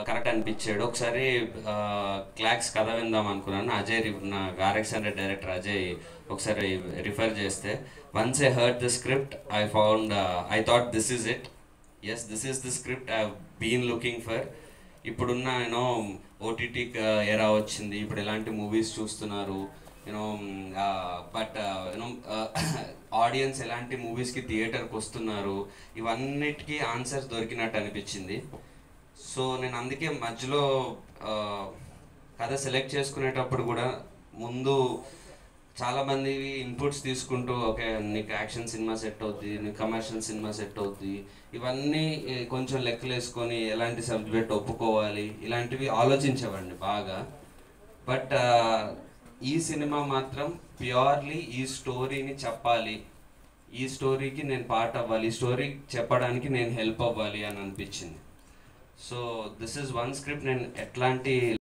correct అనిపించాడు ఒకసారి clocks కథ విందాం అనుకున్నాను అజయ్ రి- నా ఆర్ఎక్స్ హండ్రెడ్ డైరెక్టర్ అజయ్ ఒకసారి రిఫర్ చేస్తే once I heard the script I found I thought this is it yes this is the script I been looking for ఇప్పుడున్న యూనో ఓటీటీ ఎరా వచ్చింది ఇప్పుడు ఎలాంటి మూవీస్ చూస్తున్నారు యూనో బట్ యూనో ఆడియన్స్ ఎలాంటి మూవీస్కి థియేటర్కి వస్తున్నారు ఇవన్నిటికీ ఆన్సర్స్ దొరికినట్టు అనిపించింది సో నేను అందుకే మధ్యలో ఆ, కథ సెలెక్ట్ చేసుకునేటప్పుడు కూడా ముందు చాలా మంది ఇన్పుట్స్ తీసుకుంటూ ఓకే నీకు యాక్షన్ సినిమా సెట్ అవుద్ది నీకు కమర్షియల్ సినిమా సెట్ అవుద్ది ఇవన్నీ ఏ, కొంచెం లెక్కలు వేసుకొని ఎలాంటి సబ్జెక్ట్ ఒప్పుకోవాలి ఇలాంటివి ఆలోచించేవాడిని బాగా బట్ ఈ సినిమా మాత్రం ప్యూర్లీ ఈ స్టోరీని చెప్పాలి ఈ స్టోరీకి నేను పార్ట్ అవ్వాలి ఈ స్టోరీ చెప్పడానికి నేను హెల్ప్ అవ్వాలి అని అనిపించింది so this is one script నేను ఎట్లాంటి